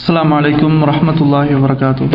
السلام عليكم ورحمة الله وبركاته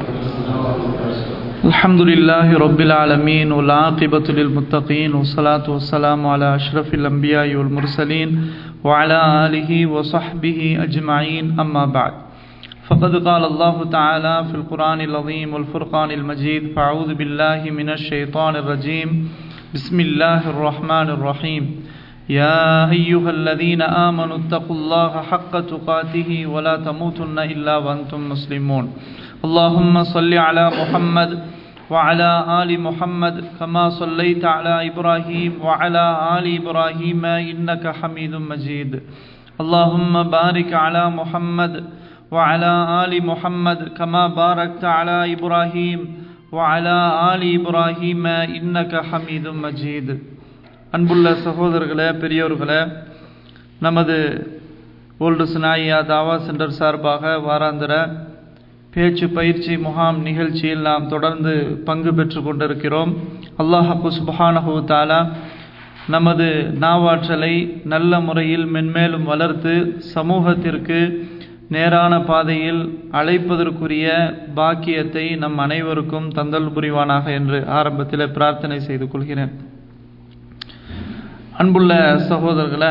الحمد لله رب العالمين والعاقبة للمتقين والصلاة والسلام على أشرف الأنبياء والمرسلين وعلى آله وصحبه أجمعين أما بعد فقد قال الله تعالى في القرآن العظيم والفرقان المجيد فأعوذ بالله من الشيطان الرجيم بسم الله الرحمن الرحيم يا أيها الذين آمنوا اتقوا الله حق تقاته ولا تموتن إلا وأنتم مسلمون اللهم صل على محمد وعلى آل محمد كما صليت على إبراهيم وعلى آل إبراهيم إنك حميد مجيد اللهم بارك على محمد وعلى آل محمد كما باركت على إبراهيم وعلى آل إبراهيم إنك حميد مجيد அன்புள்ள சகோதரர்களே பெரியோர்களே நமது ஓல்டு சினாயா தாவா சென்டர் சார்பாக வாராந்திர பேச்சு பயிற்சி முகாம் நிகழ்ச்சியில் நாம் தொடர்ந்து பங்கு பெற்று கொண்டிருக்கிறோம் அல்லாஹு சுபஹானஹு தாலா நமது நாவாற்றலை நல்ல முறையில் மென்மேலும் வளர்த்து சமூகத்திற்கு நேரான பாதையில் அழைப்பதற்குரிய பாக்கியத்தை நம் அனைவருக்கும் தந்தல் புரிவானாக என்று ஆரம்பத்தில் பிரார்த்தனை செய்து கொள்கிறேன் அன்புள்ள சகோதரர்களை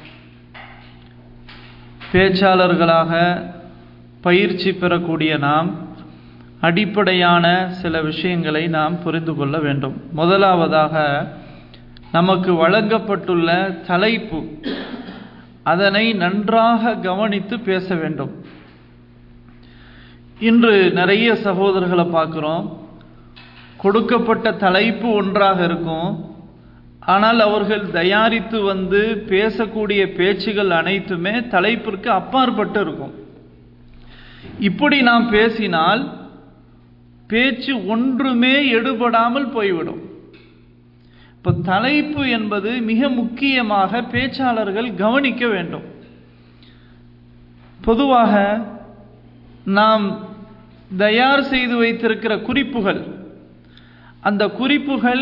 பேச்சாளர்களாக பயிற்சி பெறக்கூடிய நாம் அடிப்படையான சில விஷயங்களை நாம் புரிந்து கொள்ள வேண்டும் முதலாவதாக நமக்கு வழங்கப்பட்டுள்ள தலைப்பு அதனை நன்றாக கவனித்து பேச வேண்டும் இன்று நிறைய சகோதரர்களை பார்க்குறோம் கொடுக்கப்பட்ட தலைப்பு ஒன்றாக இருக்கும் ஆனால் அவர்கள் தயாரித்து வந்து பேசக்கூடிய பேச்சுகள் அனைத்துமே தலைப்பிற்கு அப்பாற்பட்டு இருக்கும் இப்படி நாம் பேசினால் பேச்சு ஒன்றுமே எடுபடாமல் போய்விடும் இப்போ தலைப்பு என்பது மிக முக்கியமாக பேச்சாளர்கள் கவனிக்க வேண்டும் பொதுவாக நாம் தயார் செய்து வைத்திருக்கிற குறிப்புகள் அந்த குறிப்புகள்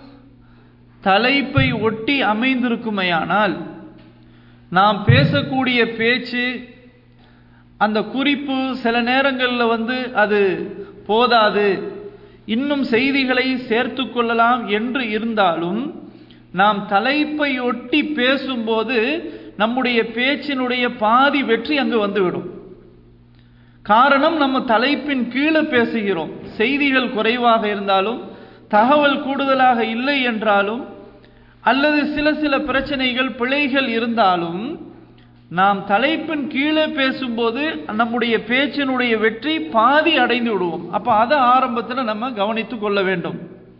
தலைப்பை ஒட்டி அமைந்திருக்குமையானால் நாம் பேசக்கூடிய பேச்சு அந்த குறிப்பு சில நேரங்களில் வந்து அது போதாது இன்னும் செய்திகளை சேர்த்து கொள்ளலாம் என்று இருந்தாலும் நாம் தலைப்பை ஒட்டி பேசும்போது நம்முடைய பேச்சினுடைய பாதி வெற்றி அங்கு வந்துவிடும் காரணம் நம்ம தலைப்பின் கீழே பேசுகிறோம் செய்திகள் குறைவாக இருந்தாலும் தகவல் கூடுதலாக இல்லை என்றாலும் அல்லது சில சில பிரச்சனைகள் பிழைகள் இருந்தாலும் நாம் தலைப்பின் கீழே பேசும்போது நம்முடைய பேச்சினுடைய வெற்றி பாதி அடைந்து விடுவோம் அப்போ அதை ஆரம்பத்தில் நம்ம கவனித்து கொள்ள வேண்டும்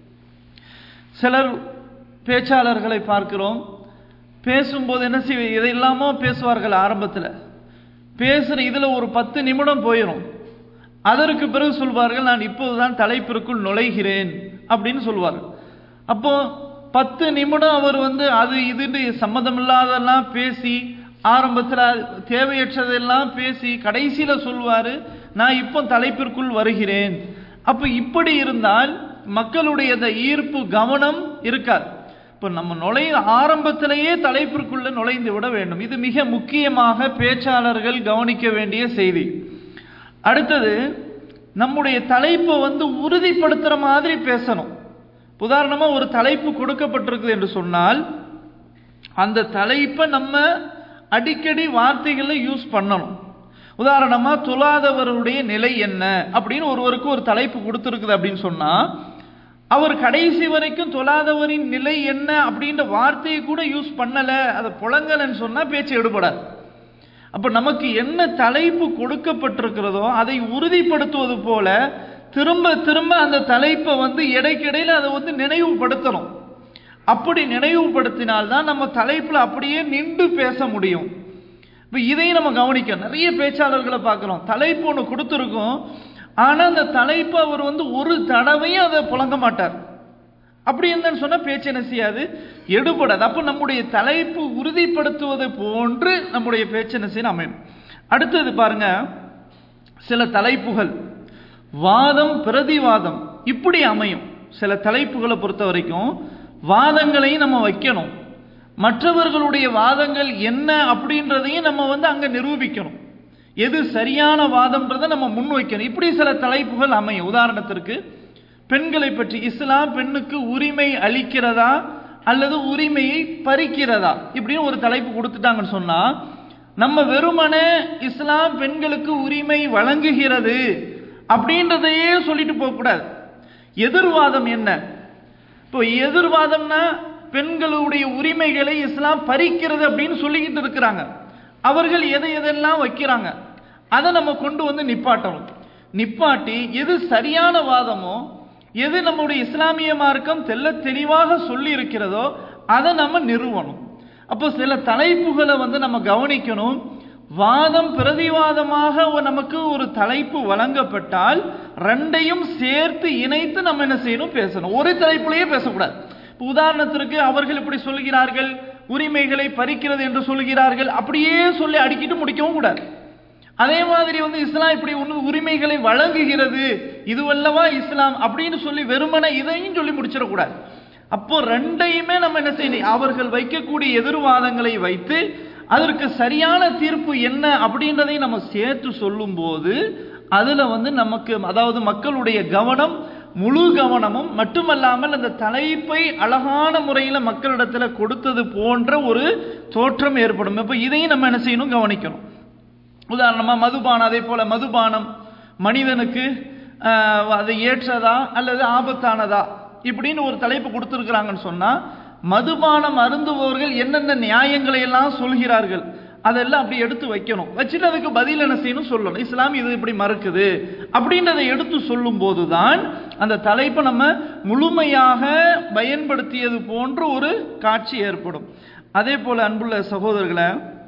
சிலர் பேச்சாளர்களை பார்க்கிறோம் பேசும்போது என்ன செய்வ இதையெல்லாமோ பேசுவார்கள் ஆரம்பத்தில் பேசுகிற இதில் ஒரு பத்து நிமிடம் போயிடும் அதற்கு பிறகு சொல்வார்கள் நான் இப்போதுதான் தலைப்பிற்குள் நுழைகிறேன் அப்படின்னு சொல்வார்கள் அப்போ பத்து நிமிடம் அவர் வந்து அது இதுன்னு சம்மந்தமில்லாதெல்லாம் பேசி ஆரம்பத்தில் தேவையற்றதெல்லாம் பேசி கடைசியில் சொல்வார் நான் இப்போ தலைப்பிற்குள் வருகிறேன் அப்போ இப்படி இருந்தால் மக்களுடைய அந்த ஈர்ப்பு கவனம் இருக்காது இப்போ நம்ம நுழை ஆரம்பத்திலேயே தலைப்பிற்குள்ள நுழைந்து விட வேண்டும் இது மிக முக்கியமாக பேச்சாளர்கள் கவனிக்க வேண்டிய செய்தி அடுத்தது நம்முடைய தலைப்பை வந்து உறுதிப்படுத்துகிற மாதிரி பேசணும் உதாரணமாக ஒரு தலைப்பு கொடுக்கப்பட்டிருக்குது என்று சொன்னால் அந்த தலைப்பை நம்ம அடிக்கடி வார்த்தைகளில் யூஸ் பண்ணணும் உதாரணமாக துலாதவருடைய நிலை என்ன அப்படின்னு ஒருவருக்கு ஒரு தலைப்பு கொடுத்துருக்குது அப்படின்னு சொன்னால் அவர் கடைசி வரைக்கும் தொழாதவரின் நிலை என்ன அப்படின்ற வார்த்தையை கூட யூஸ் பண்ணலை அதை புலங்கலன்னு சொன்னால் பேச்சு எடுபடாது அப்போ நமக்கு என்ன தலைப்பு கொடுக்கப்பட்டிருக்கிறதோ அதை உறுதிப்படுத்துவது போல திரும்ப திரும்ப அந்த தலைப்பை வந்து இடைக்கிடையில் அதை வந்து நினைவுபடுத்தணும் அப்படி நினைவுபடுத்தினால்தான் நம்ம தலைப்பில் அப்படியே நின்று பேச முடியும் இப்போ இதையும் நம்ம கவனிக்கணும் நிறைய பேச்சாளர்களை பார்க்குறோம் தலைப்பு ஒன்று கொடுத்துருக்கோம் ஆனால் அந்த தலைப்பு அவர் வந்து ஒரு தடவையும் அதை புழங்க மாட்டார் அப்படி இருந்தேன்னு சொன்னால் பேச்சு என்ன செய்யாது எடுபடாது அப்போ நம்முடைய தலைப்பு உறுதிப்படுத்துவது போன்று நம்முடைய பேச்சு என்ன செய்யணும் அமையும் அடுத்தது பாருங்க சில தலைப்புகள் வாதம் பிரதிவாதம் இப்படி அமையும் சில தலைப்புகளை பொறுத்த வரைக்கும் வாதங்களையும் நம்ம வைக்கணும் மற்றவர்களுடைய வாதங்கள் என்ன அப்படின்றதையும் நம்ம வந்து அங்கே நிரூபிக்கணும் எது சரியான வாதம்ன்றதை நம்ம முன்வைக்கணும் இப்படி சில தலைப்புகள் அமையும் உதாரணத்திற்கு பெண்களை பற்றி இஸ்லாம் பெண்ணுக்கு உரிமை அளிக்கிறதா அல்லது உரிமையை பறிக்கிறதா இப்படின்னு ஒரு தலைப்பு கொடுத்துட்டாங்கன்னு சொன்னா நம்ம வெறுமனே இஸ்லாம் பெண்களுக்கு உரிமை வழங்குகிறது அப்படின்றதையே சொல்லிட்டு போகக்கூடாது எதிர்வாதம் என்ன இப்போ எதிர்வாதம்னா பெண்களுடைய உரிமைகளை இஸ்லாம் பறிக்கிறது அப்படின்னு சொல்லிக்கிட்டு இருக்கிறாங்க அவர்கள் எதை எதெல்லாம் வைக்கிறாங்க அதை நம்ம கொண்டு வந்து நிப்பாட்டணும் நிப்பாட்டி எது சரியான வாதமோ எது நம்முடைய இஸ்லாமிய மார்க்கம் தெல்ல தெளிவாக சொல்லி இருக்கிறதோ அதை நம்ம நிறுவனம் அப்போ சில தலைப்புகளை வந்து நம்ம கவனிக்கணும் வாதம் பிரதிவாதமாக நமக்கு ஒரு தலைப்பு வழங்கப்பட்டால் ரெண்டையும் சேர்த்து இணைத்து நம்ம என்ன செய்யணும் பேசணும் ஒரு தலைப்புலயே பேசக்கூடாது உதாரணத்திற்கு அவர்கள் இப்படி சொல்கிறார்கள் உரிமைகளை பறிக்கிறது என்று சொல்கிறார்கள் அப்படியே சொல்லி அடிக்கிட்டு முடிக்கவும் கூடாது அதே மாதிரி வந்து இஸ்லாம் இப்படி ஒன்று உரிமைகளை வழங்குகிறது இதுவல்லவா இஸ்லாம் அப்படின்னு சொல்லி வெறுமனை இதையும் சொல்லி முடிச்சிடக்கூடாது அப்போ ரெண்டையுமே நம்ம என்ன செய்யணும் அவர்கள் வைக்கக்கூடிய எதிர்வாதங்களை வைத்து அதற்கு சரியான தீர்ப்பு என்ன அப்படின்றதை நம்ம சேர்த்து சொல்லும் போது அதுல வந்து நமக்கு அதாவது மக்களுடைய கவனம் முழு கவனமும் மட்டுமல்லாமல் அந்த தலைப்பை அழகான முறையில் மக்களிடத்துல கொடுத்தது போன்ற ஒரு தோற்றம் ஏற்படும் இப்போ இதையும் நம்ம என்ன செய்யணும் கவனிக்கணும் உதாரணமா மதுபானம் அதே போல மதுபானம் மனிதனுக்கு அது ஏற்றதா அல்லது ஆபத்தானதா இப்படின்னு ஒரு தலைப்பு கொடுத்துருக்குறாங்கன்னு சொன்னா மதுபானம் அருந்துபவர்கள் என்னென்ன நியாயங்களை எல்லாம் சொல்கிறார்கள் அதெல்லாம் அப்படி எடுத்து வைக்கணும் வச்சுட்டு அதுக்கு பதில் என்ன செய்யணும் சொல்லணும் இஸ்லாம் இது இப்படி மறுக்குது அப்படின்றதை எடுத்து சொல்லும் போதுதான் அந்த தலைப்பை நம்ம முழுமையாக பயன்படுத்தியது போன்ற ஒரு காட்சி ஏற்படும் அதே போல அன்புள்ள சகோதரர்களை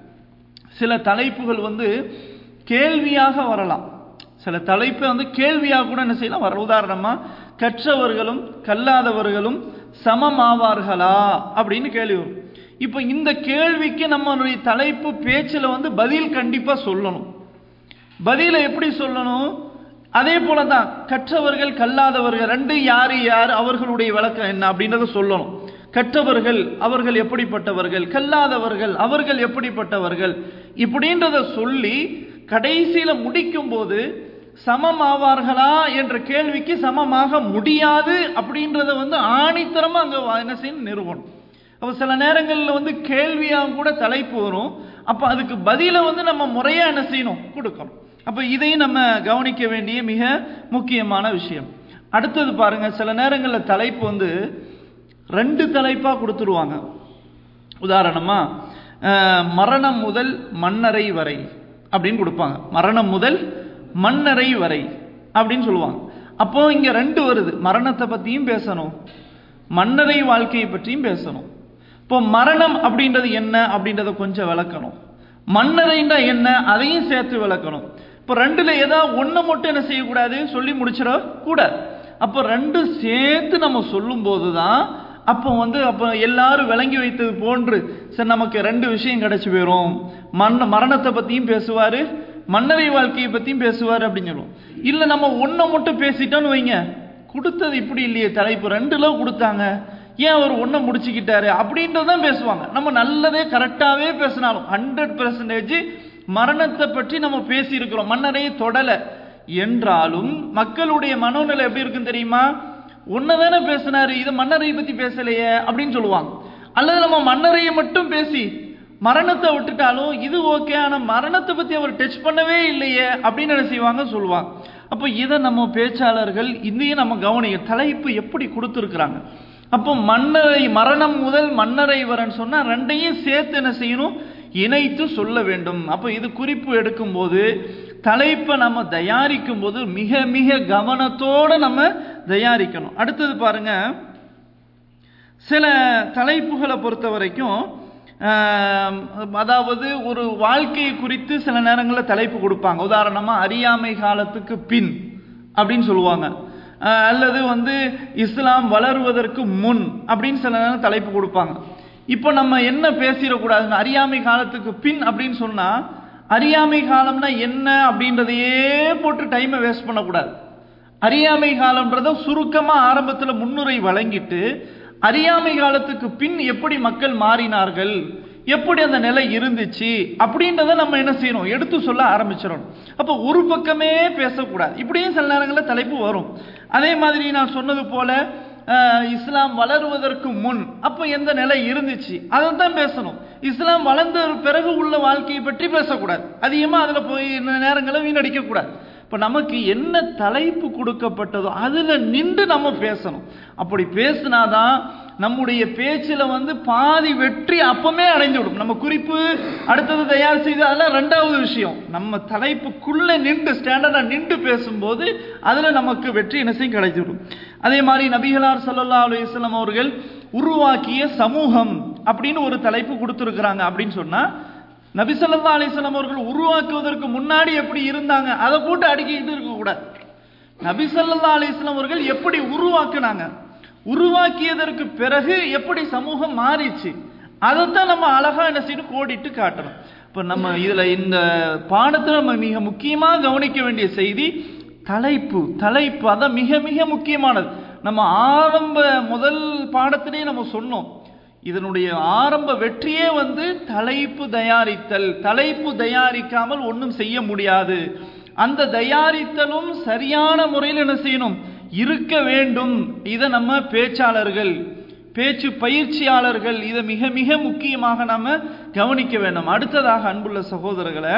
சில தலைப்புகள் வந்து கேள்வியாக வரலாம் சில தலைப்பை வந்து கேள்வியாக கூட என்ன செய்யலாம் வர உதாரணமா கற்றவர்களும் கல்லாதவர்களும் சமமாவார்களா அப்படின்னு கேள்வி வரும் இப்போ இந்த கேள்விக்கு நம்மளுடைய தலைப்பு பேச்சில் வந்து பதில் கண்டிப்பா சொல்லணும் பதில எப்படி சொல்லணும் அதே போல தான் கற்றவர்கள் கல்லாதவர்கள் ரெண்டு யாரு யார் அவர்களுடைய விளக்கம் என்ன அப்படின்றத சொல்லணும் கற்றவர்கள் அவர்கள் எப்படிப்பட்டவர்கள் கல்லாதவர்கள் அவர்கள் எப்படிப்பட்டவர்கள் இப்படின்றத சொல்லி கடைசியில முடிக்கும் போது சமமாவார்களா என்ற கேள்விக்கு சமமாக முடியாது அப்படின்றத வந்து ஆணித்தரமா அங்க என்ன செய்யணும் நிறுவனம் அப்ப சில நேரங்களில் வந்து கேள்வியாக கூட தலைப்பு வரும் அப்ப அதுக்கு பதில வந்து நம்ம முறையா என்ன செய்யணும் கொடுக்கணும் அப்ப இதையும் நம்ம கவனிக்க வேண்டிய மிக முக்கியமான விஷயம் அடுத்தது பாருங்க சில நேரங்களில் தலைப்பு வந்து ரெண்டு தலைப்பா கொடுத்துருவாங்க உதாரணமா மரணம் முதல் மன்னரை வரை அப்படின்னு கொடுப்பாங்க மரணம் முதல் மன்னரை வரை அப்படின்னு சொல்லுவாங்க அப்போ இங்க ரெண்டு வருது மரணத்தை பத்தியும் பேசணும் மன்னரை வாழ்க்கையை பற்றியும் பேசணும் இப்போ மரணம் அப்படின்றது என்ன அப்படின்றத கொஞ்சம் விளக்கணும் மன்னரைண்டா என்ன அதையும் சேர்த்து விளக்கணும் இப்போ ரெண்டுல ஏதாவது ஒண்ணு மட்டும் என்ன செய்யக்கூடாது சொல்லி முடிச்சிட கூடாது அப்போ ரெண்டு சேர்த்து நம்ம சொல்லும் போதுதான் அப்போ வந்து அப்போ எல்லாரும் விளங்கி வைத்தது போன்று சரி நமக்கு ரெண்டு விஷயம் கிடைச்சி போயிடும் மரண மரணத்தை பத்தியும் பேசுவாரு மன்னரை வாழ்க்கையை பத்தியும் பேசுவாரு அப்படின்னு சொல்லுவோம் இல்ல நம்ம ஒன்றை மட்டும் பேசிட்டோம்னு வைங்க கொடுத்தது இப்படி இல்லையே தலைப்பு ரெண்டுல கொடுத்தாங்க ஏன் அவர் ஒன்றை முடிச்சுக்கிட்டாரு அப்படின்றதான் பேசுவாங்க நம்ம நல்லதே கரெக்டாகவே பேசினாலும் ஹண்ட்ரட் பெர்சன்டேஜ் மரணத்தை பற்றி நம்ம பேசி இருக்கிறோம் மன்னரை தொடலை என்றாலும் மக்களுடைய மனோநிலை எப்படி இருக்குன்னு தெரியுமா தானே பேசினாரு இது மன்னரை பத்தி பேசலையே அப்படின்னு சொல்லுவாங்க அல்லது நம்ம மன்னரையை மட்டும் பேசி மரணத்தை விட்டுட்டாலும் இது ஓகே ஆனா மரணத்தை பத்தி அவர் டச் பண்ணவே இல்லையே அப்படின்னு என்ன செய்வாங்க சொல்லுவாங்க அப்போ இதை நம்ம பேச்சாளர்கள் இதையும் நம்ம கவனிக்க தலைப்பு எப்படி கொடுத்துருக்குறாங்க அப்போ மன்னரை மரணம் முதல் மன்னரை வரன்னு சொன்னா ரெண்டையும் சேர்த்து என்ன செய்யணும் இணைத்து சொல்ல வேண்டும் அப்போ இது குறிப்பு எடுக்கும் போது தலைப்பை நம்ம தயாரிக்கும் போது மிக மிக கவனத்தோட நம்ம தயாரிக்கணும் அடுத்தது பாருங்க சில தலைப்புகளை பொறுத்த வரைக்கும் அதாவது ஒரு வாழ்க்கையை குறித்து சில நேரங்களில் தலைப்பு கொடுப்பாங்க உதாரணமா அறியாமை காலத்துக்கு பின் அப்படின்னு சொல்லுவாங்க அல்லது வந்து இஸ்லாம் வளருவதற்கு முன் அப்படின்னு சில நேரம் தலைப்பு கொடுப்பாங்க இப்போ நம்ம என்ன பேசிடக்கூடாதுங்க அறியாமை காலத்துக்கு பின் அப்படின்னு சொன்னா அறியாமை காலம்னா என்ன அப்படின்றதையே போட்டு டைமை வேஸ்ட் பண்ணக்கூடாது அறியாமை காலம்ன்றத சுருக்கமா ஆரம்பத்தில் முன்னுரை வழங்கிட்டு அறியாமை காலத்துக்கு பின் எப்படி மக்கள் மாறினார்கள் எப்படி அந்த நிலை இருந்துச்சு அப்படின்றத நம்ம என்ன செய்யணும் எடுத்து சொல்ல ஆரம்பிச்சிடணும் அப்போ ஒரு பக்கமே பேசக்கூடாது இப்படியும் சில நேரங்களில் தலைப்பு வரும் அதே மாதிரி நான் சொன்னது போல அஹ், இஸ்லாம் வளருவதற்கு முன் அப்போ எந்த நிலை இருந்துச்சு அதை தான் பேசணும் இஸ்லாம் வளர்ந்த பிறகு உள்ள வாழ்க்கையை பற்றி பேசக்கூடாது அதிகமாக அதில் போய் இந்த நேரங்களை வீணடிக்கக்கூடாது இப்போ நமக்கு என்ன தலைப்பு கொடுக்கப்பட்டதோ அதில் நின்று நம்ம பேசணும் அப்படி பேசினாதான் நம்முடைய பேச்சில் வந்து பாதி வெற்றி அப்பமே அடைந்து விடும் நம்ம குறிப்பு அடுத்தது தயார் செய்து அதெல்லாம் ரெண்டாவது விஷயம் நம்ம தலைப்புக்குள்ளே நின்று ஸ்டாண்டர்டாக நின்று பேசும்போது அதில் நமக்கு வெற்றி என்ன செய்யும் கிடைச்சிடும் அதே மாதிரி நபிகளார் ஸல்லல்லாஹு அலைஹி வஸல்லம் அவர்கள் உருவாக்கிய சமூகம் அப்படின்னு ஒரு தலைப்பு கொடுத்துருக்குறாங்க அப்படின்னு சொன்னால் நபி ஸல்லல்லாஹு அலைஹி வஸல்லம் அவர்கள் உருவாக்குவதற்கு முன்னாடி எப்படி இருந்தாங்க அதை போட்டு அடிக்கிட்டு இருக்கக்கூடாது நபி ஸல்லல்லாஹு அலைஹி வஸல்லம் அவர்கள் எப்படி உருவாக்குனாங்க உருவாக்கியதற்கு பிறகு எப்படி சமூகம் மாறிச்சு அதைத்தான் நம்ம அழகா என்ன செய்யணும் கோடிட்டு காட்டணும் இப்போ நம்ம இதுல இந்த பாடத்துல நம்ம மிக முக்கியமாக கவனிக்க வேண்டிய செய்தி தலைப்பு தலைப்பு அதான் மிக மிக முக்கியமானது நம்ம ஆரம்ப முதல் பாடத்திலே நம்ம சொன்னோம் இதனுடைய ஆரம்ப வெற்றியே வந்து தலைப்பு தயாரித்தல் தலைப்பு தயாரிக்காமல் ஒன்றும் செய்ய முடியாது அந்த தயாரித்தலும் சரியான முறையில் என்ன செய்யணும் இருக்க வேண்டும் இதை நம்ம பேச்சாளர்கள் பேச்சு பயிற்சியாளர்கள் இதை மிக மிக முக்கியமாக நம்ம கவனிக்க வேண்டும் அடுத்ததாக அன்புள்ள சகோதரர்களை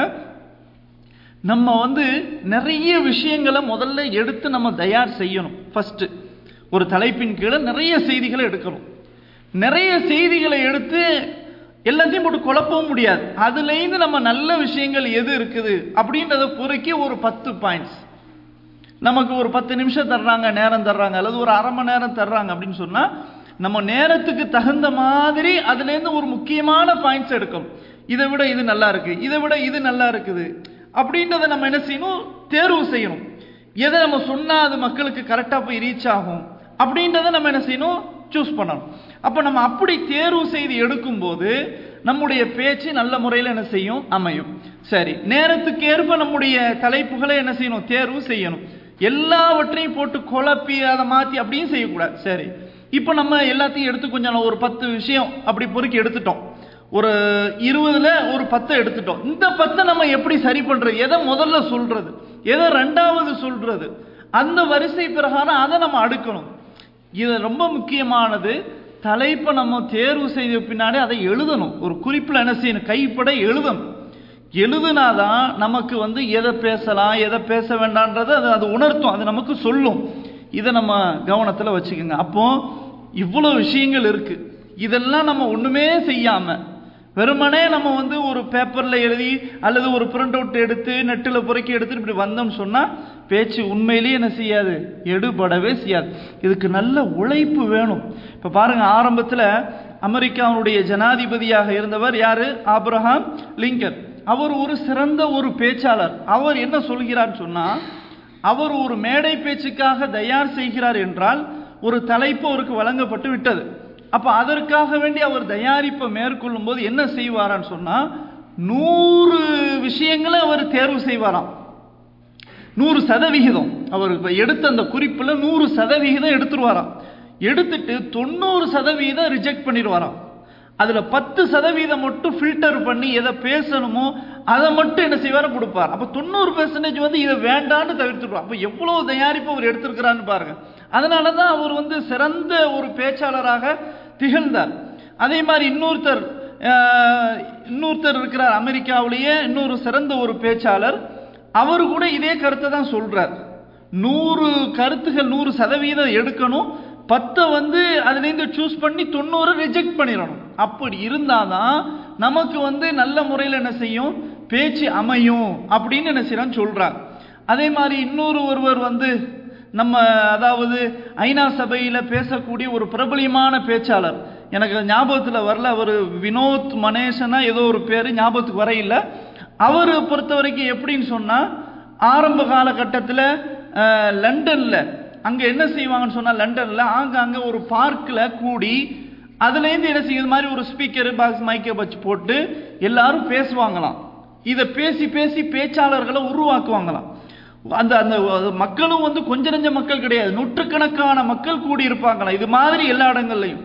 நம்ம வந்து நிறைய விஷயங்களை முதல்ல எடுத்து நம்ம தயார் செய்யணும் ஃபர்ஸ்ட் ஒரு தலைப்பின் கீழே நிறைய செய்திகளை எடுக்கணும் நிறைய செய்திகளை எடுத்து எல்லாத்தையும் போட்டு குழப்பவும் முடியாது அதுலேருந்து நம்ம நல்ல விஷயங்கள் எது இருக்குது அப்படின்றத பொறுக்கி ஒரு பத்து பாயிண்ட்ஸ் நமக்கு ஒரு பத்து நிமிஷம் தர்றாங்க நேரம் தர்றாங்க அல்லது ஒரு அரை மணி நேரம் தர்றாங்க அப்படின்னு சொன்னா நம்ம நேரத்துக்கு தகுந்த மாதிரி அதுலேருந்து ஒரு முக்கியமான பாயிண்ட்ஸ் எடுக்கணும் இதை விட இது நல்லா இருக்கு இதை விட இது நல்லா இருக்குது அப்படின்றத நம்ம என்ன செய்யணும் தேர்வு செய்யணும் எதை நம்ம சொன்னா அது மக்களுக்கு கரெக்டாக போய் ரீச் ஆகும் அப்படின்றத நம்ம என்ன செய்யணும் சூஸ் பண்ணணும் அப்போ நம்ம அப்படி தேர்வு செய்து எடுக்கும்போது நம்முடைய பேச்சு நல்ல முறையில் என்ன செய்யும் அமையும் சரி நேரத்துக்கு ஏற்ப நம்முடைய தலைப்புகளை என்ன செய்யணும் தேர்வு செய்யணும் எல்லாவற்றையும் போட்டு குழப்பி அதை மாற்றி அப்படியும் செய்யக்கூடாது சரி இப்போ நம்ம எல்லாத்தையும் எடுத்து கொஞ்சம் ஒரு பத்து விஷயம் அப்படி பொறுக்கி எடுத்துட்டோம் ஒரு இருபதுல ஒரு பத்தை எடுத்துட்டோம் இந்த பத்தை நம்ம எப்படி சரி பண்றது எதை முதல்ல சொல்றது எதை ரெண்டாவது சொல்றது அந்த வரிசை பிரகாரம் அதை நம்ம அடுக்கணும் இது ரொம்ப முக்கியமானது தலைப்பை நம்ம தேர்வு செய்த பின்னாடி அதை எழுதணும் ஒரு குறிப்பில் என்ன செய்யணும் கைப்பட எழுதணும் எழுதுனாதான் நமக்கு வந்து எதை பேசலாம் எதை பேச வேண்டான்றது அது அது உணர்த்தும் அது நமக்கு சொல்லும் இதை நம்ம கவனத்தில் வச்சுக்கோங்க அப்போ இவ்வளோ விஷயங்கள் இருக்கு இதெல்லாம் நம்ம ஒன்றுமே செய்யாமல் வெறுமனே நம்ம வந்து ஒரு பேப்பரில் எழுதி அல்லது ஒரு பிரிண்ட் அவுட் எடுத்து நெட்டில் புறக்கி எடுத்துட்டு இப்படி வந்தோம்னு சொன்னால் பேச்சு உண்மையிலேயே என்ன செய்யாது எடுபடவே செய்யாது இதுக்கு நல்ல உழைப்பு வேணும் இப்போ பாருங்க ஆரம்பத்தில் அமெரிக்காவுடைய ஜனாதிபதியாக இருந்தவர் யாரு ஆப்ரஹாம் லிங்கன் அவர் ஒரு சிறந்த ஒரு பேச்சாளர் அவர் என்ன சொல்கிறார் சொன்னா அவர் ஒரு மேடை பேச்சுக்காக தயார் செய்கிறார் என்றால் ஒரு தலைப்பு அவருக்கு வழங்கப்பட்டு விட்டது அப்ப அதற்காக வேண்டி அவர் தயாரிப்பை மேற்கொள்ளும் போது என்ன செய்வாரான்னு சொன்னா நூறு விஷயங்களை அவர் தேர்வு செய்வாராம் நூறு சதவிகிதம் அவர் இப்ப எடுத்த அந்த குறிப்புல நூறு சதவிகிதம் எடுத்துருவாராம் எடுத்துட்டு தொண்ணூறு சதவீதம் ரிஜெக்ட் பண்ணிடுவாராம் அதுல பத்து சதவீதம் மட்டும் ஃபில்டர் பண்ணி எதை பேசணுமோ அதை மட்டும் என்ன செய்வார கொடுப்பார் அப்ப தொண்ணூறு பெர்சன்டேஜ் வந்து இதை வேண்டான்னு தவிர்த்துடுவார் அப்ப எவ்வளவு தயாரிப்பு அவர் எடுத்திருக்கிறான்னு பாருங்க அதனாலதான் அவர் வந்து சிறந்த ஒரு பேச்சாளராக திகழ்ந்தார் அதே மாதிரி இன்னொருத்தர் அஹ், இன்னொருத்தர் இருக்கிறார் அமெரிக்காவிலேயே இன்னொரு சிறந்த ஒரு பேச்சாளர் அவர் கூட இதே கருத்தை தான் சொல்றார் நூறு கருத்துகள் நூறு சதவீதம் எடுக்கணும் பத்தை வந்து அதுலேருந்து சூஸ் பண்ணி தொண்ணூறு ரிஜெக்ட் பண்ணிடணும் அப்படி இருந்தாதான் நமக்கு வந்து நல்ல முறையில் என்ன செய்யும் பேச்சு அமையும் அப்படின்னு என்ன செய்யறான்னு சொல்றாங்க அதே மாதிரி இன்னொரு ஒருவர் வந்து நம்ம அதாவது ஐநா சபையில் பேசக்கூடிய ஒரு பிரபலியமான பேச்சாளர் எனக்கு ஞாபகத்தில் வரல அவர் வினோத் மனேஷனா ஏதோ ஒரு பேர் ஞாபகத்துக்கு வரையில அவர் பொறுத்த வரைக்கும் எப்படின்னு சொன்னா ஆரம்ப காலகட்டத்தில் லண்டன்ல அங்க என்ன செய்வாங்கன்னு சொன்னா லண்டன்ல ஆங்காங்க ஒரு பார்க்ல கூடி அதுலேருந்து என்ன செய்யுது மாதிரி ஒரு ஸ்பீக்கர் பாக்ஸ் மைக்கை வச்சு போட்டு எல்லாரும் பேசுவாங்களாம் இதை பேசி பேசி பேச்சாளர்களை உருவாக்குவாங்களாம் அந்த அந்த மக்களும் வந்து கொஞ்ச நெஞ்ச மக்கள் கிடையாது நூற்றுக்கணக்கான மக்கள் கூடி இருப்பாங்களாம் இது மாதிரி எல்லா இடங்கள்லையும்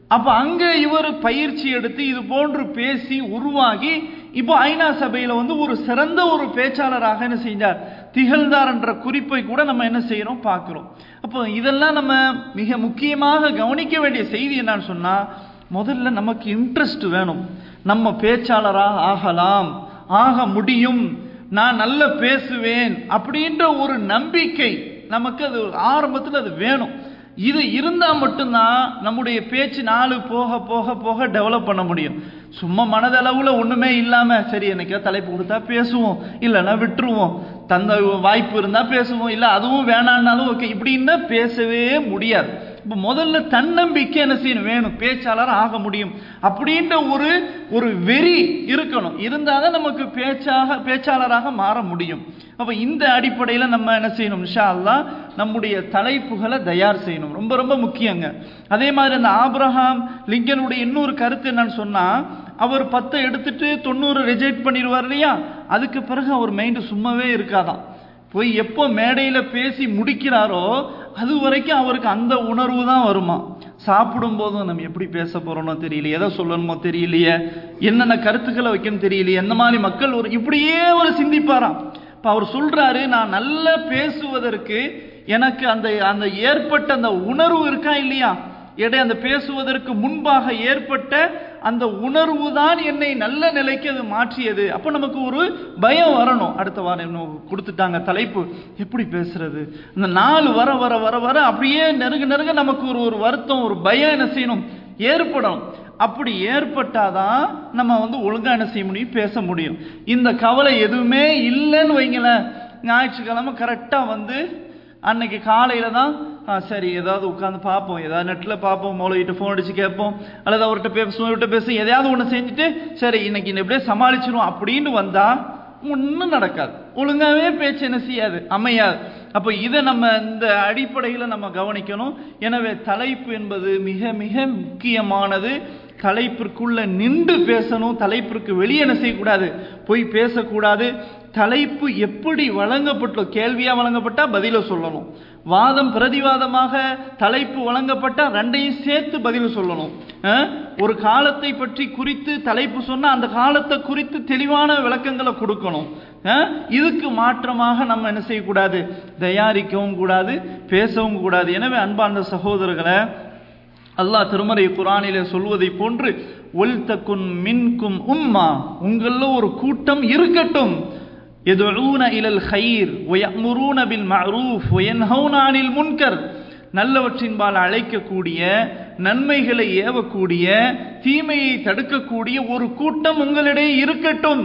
அப்ப அங்க இவர் பயிற்சி எடுத்து இது போன்று பேசி உருவாகி இப்போ ஐநா சபையில வந்து ஒரு சிறந்த ஒரு பேச்சாளராக என்ன செஞ்சார் திகழ்ந்தார் என்ற குறிப்பை கூட நம்ம என்ன செய்யறோம் பார்க்கிறோம் அப்போ இதெல்லாம் நம்ம மிக முக்கியமாக கவனிக்க வேண்டிய செய்தி என்னன்னு சொன்னா முதல்ல நமக்கு இன்ட்ரெஸ்ட் வேணும் நம்ம பேச்சாளராக ஆகலாம் ஆக முடியும் நான் நல்ல பேசுவேன் அப்படின்ற ஒரு நம்பிக்கை நமக்கு அது ஆரம்பத்தில் அது வேணும் இது இருந்தா மட்டும்தான் நம்முடைய பேச்சு நாலு போக போக போக டெவலப் பண்ண முடியும் சும்மா மனதளவுல ஒண்ணுமே இல்லாம சரி என்னைக்கா தலைப்பு கொடுத்தா பேசுவோம் இல்லைன்னா விட்டுருவோம் தந்த வாய்ப்பு இருந்தா பேசுவோம் இல்ல அதுவும் வேணான்னாலும் ஓகே இப்படின்னா பேசவே முடியாது இப்போ முதல்ல தன்னம்பிக்கை என்ன செய்யணும் வேணும் பேச்சாளர் ஆக முடியும் அப்படின்ற ஒரு ஒரு வெறி இருக்கணும் இருந்தால் தான் நமக்கு பேச்சாக பேச்சாளராக மாற முடியும் அப்போ இந்த அடிப்படையில் நம்ம என்ன செய்யணும் இன்ஷா அல்லாஹ் நம்முடைய தலைப்புகளை தயார் செய்யணும் ரொம்ப ரொம்ப முக்கியங்க அதே மாதிரி அந்த ஆப்ரஹாம் லிங்கனுடைய இன்னொரு கருத்து என்னன்னு சொன்னா அவர் பத்தை எடுத்துட்டு தொண்ணூறு ரிஜெக்ட் பண்ணிடுவார் இல்லையா அதுக்கு பிறகு அவர் மைண்டு சும்மாவே இருக்காதான் போய் எப்போ மேடையில் பேசி முடிக்கிறாரோ அது வரைக்கும் அவருக்கு அந்த உணர்வு தான் வருமா சாப்பிடும் போதும் நம்ம எப்படி பேச போறோமோ தெரியலையே எதை சொல்லணுமோ தெரியலையே என்னென்ன கருத்துக்களை வைக்கணும் தெரியலையே எந்த மாதிரி மக்கள் ஒரு இப்படியே ஒரு சிந்திப்பாராம் இப்போ அவர் சொல்றாரு நான் நல்லா பேசுவதற்கு எனக்கு அந்த அந்த ஏற்பட்ட அந்த உணர்வு இருக்கா இல்லையா இடை அந்த பேசுவதற்கு முன்பாக ஏற்பட்ட அந்த உணர்வு தான் என்னை நல்ல நிலைக்கு அது மாற்றியது அப்போ நமக்கு ஒரு பயம் வரணும் அடுத்த வாரம் இன்னும் கொடுத்துட்டாங்க தலைப்பு எப்படி பேசுறது இந்த நாள் வர வர வர வர அப்படியே நெருங்க நெருங்க நமக்கு ஒரு ஒரு வருத்தம் ஒரு பயம் என்ன செய்யணும் ஏற்படும் அப்படி ஏற்பட்டாதான் நம்ம வந்து ஒழுங்கா என்ன செய்ய முடியும் பேச முடியும் இந்த கவலை எதுவுமே இல்லைன்னு வைங்களேன் ஞாயிற்றுக்கிழமை கரெக்டாக வந்து அன்னைக்கு காலையில தான் ஆ, சரி ஏதாவது உட்காந்து பார்ப்போம் ஏதாவது நெட்டில் பார்ப்போம் மௌலவிட்ட ஃபோன் அடிச்சு கேட்போம் அல்லது அவர்கிட்ட பேசுவோம் இவர்கிட்ட பேசும் எதையாவது ஒன்று செஞ்சுட்டு சரி இன்னைக்கு இந்த எப்படியே சமாளிச்சிரும் அப்படின்னு வந்தா ஒன்றும் நடக்காது ஒழுங்காவே பேச்சு என்ன செய்யாது அமையாது அப்போ இதை நம்ம இந்த அடிப்படையில் நம்ம கவனிக்கணும் எனவே தலைப்பு என்பது மிக மிக முக்கியமானது தலைப்பிற்குள்ள நின்று பேசணும் தலைப்பிற்கு வெளியே என்ன செய்யக்கூடாது போய் பேசக்கூடாது தலைப்பு எப்படி வழங்கப்பட்டோ கேள்வியா வழங்கப்பட்டா பதில சொல்லணும் வாதம் பிரதிவாதமாக தலைப்பு வழங்கப்பட்டா ரெண்டையும் சேர்த்து பதில் சொல்லணும் அஹ், ஒரு காலத்தை பற்றி குறித்து தலைப்பு சொன்னா அந்த காலத்தை குறித்து தெளிவான விளக்கங்களை கொடுக்கணும் அஹ், இதுக்கு மாற்றமாக நம்ம என்ன செய்யக்கூடாது தயாரிக்கவும் கூடாது பேசவும் கூடாது எனவே அன்பார்ந்த சகோதரர்களை அல்லாஹ் திருமறை குரானிலே சொல்வதை போன்று ஒல் தக்குன் மின்கும் உம்மா உங்கள ஒரு கூட்டம் இருக்கட்டும் يدعون إلى الخير ويأمرون بالمعروف وينهون عن المنكر நல்லவற்றின்பால் அழைக்கக்கூடிய நன்மைகளை ஏவக்கூடிய தீமையை தடுக்கக்கூடிய ஒரு கூட்டம் உங்களிடையே இருக்கட்டும்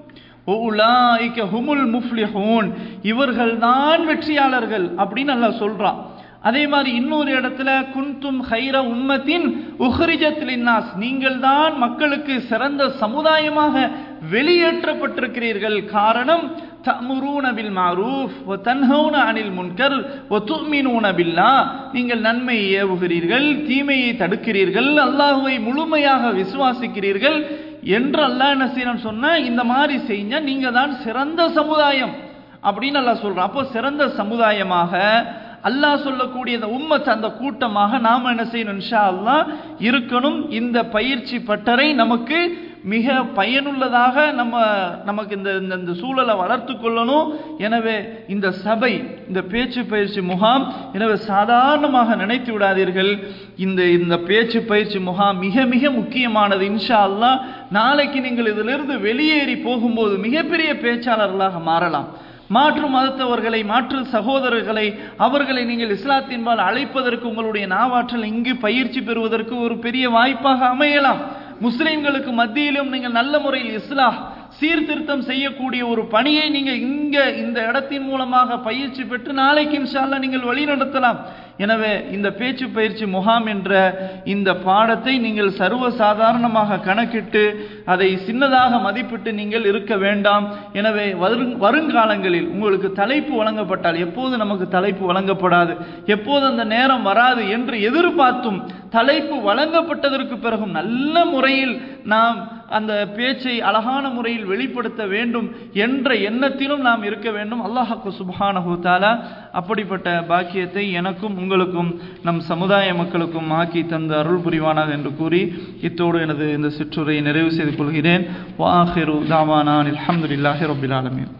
உலாய்க ஹுமுல் முஃப்லிஹூன் இவர்கள்தான் வெற்றியாளர்கள் அப்படின்னு அல்லாஹ் சொல்றான் அதே மாதிரி இன்னொரு இடத்துல குன்தும் ஹைர உம்மத்தின் உஹ்ரிஜத் லின்னாஸ் நீங்கள் தான் மக்களுக்கு சிறந்த சமுதாயமாக வெளியேற்றப்பட்டிருக்கிறீர்கள் காரணம் தமுரூன பில் மாரூஃப் வ தன்ஹவுன அனில் முன்கர் வ துமினூன பில்லா நீங்கள் நன்மையை ஏவுகிறீர்கள் தீமையை தடுக்கிறீர்கள் அல்லாஹுவை முழுமையாக விசுவாசிக்கிறீர்கள் என்று அல்லாஹ் என்ன செய்யணும் சொன்னா இந்த மாதிரி செஞ்சா நீங்க தான் சிறந்த சமுதாயம் அப்படின்னு அல்லாஹ் சொல்றான் அப்போ சிறந்த சமுதாயமாக அல்லாஹ் சொல்லக்கூடிய அந்த உம்மத் அந்த கூட்டமாக நாம என்ன செய்யணும் இன்ஷா அல்லாஹ் இருக்கணும் இந்த பயிற்சி பட்டறை நமக்கு மிக பயனுள்ளதாக நம்ம நமக்கு இந்த இந்த- இந்த சூழலை வளர்த்து கொள்ளணும் எனவே இந்த சபை இந்த பேச்சு பயிற்சி முகாம் எனவே சாதாரணமாக நினைத்து விடாதீர்கள் இந்த இந்த பேச்சு பயிற்சி முகாம் மிக மிக முக்கியமானது இன்ஷா அல்லாஹ் நாளைக்கு நீங்கள் இதிலிருந்து வெளியேறி போகும்போது மிகப்பெரிய பேச்சாளர்களாக மாறலாம் மாற்று மதத்தவர்களை மாற்று சகோதரர்களை அவர்களை நீங்கள் இஸ்லாத்தின்பால் அழைப்பதற்கு உங்களுடைய நாவாற்றல் இங்கு பயிற்சி பெறுவதற்கு ஒரு பெரிய வாய்ப்பாக அமையலாம் முஸ்லிம்களுக்கு மத்தியிலும் நீங்கள் நல்ல முறையில் இஸ்லாஹ் சீர்திருத்தம் செய்யக்கூடிய ஒரு பணியை நீங்க இங்க இந்த இடத்தின் மூலமாக பயிற்சி பெற்று நாளைக்கு இன்ஷால்லா நீங்கள் வழி நடத்தலாம் எனவே இந்த பேச்சு பயிற்சி முகாம் என்ற இந்த பாடத்தை நீங்கள் சர்வ சாதாரணமாக கணக்கிட்டு அதை சின்னதாக மதிப்பிட்டு நீங்கள் இருக்க வேண்டாம் எனவே வரும் வருங்காலங்களில் உங்களுக்கு தலைப்பு வழங்கப்பட்டால் எப்போது நமக்கு தலைப்பு வழங்கப்படாது எப்போது அந்த நேரம் வராது என்று எதிர்பார்த்தும் தலைப்பு வழங்கப்பட்டதற்கு பிறகும் நல்ல முறையில் நாம் அந்த பேச்சை அழகான முறையில் வெளிப்படுத்த வேண்டும் என்ற எண்ணத்திலும் நாம் இருக்க வேண்டும் அல்லாஹாக்கு சுபஹானஹு தாலா அப்படிப்பட்ட பாக்கியத்தை எனக்கும் உங்களுக்கும் நம் சமுதாய மக்களுக்கும் ஆக்கி தந்த அருள் புரிவானாக என்று கூறி இத்தோடு எனது இந்த சிற்றுரையை நிறைவு செய்து கொள்கிறேன் வாஹிரு தாவானான் அல்ஹம்துலில்லாஹி ரபில் ஆலமீன்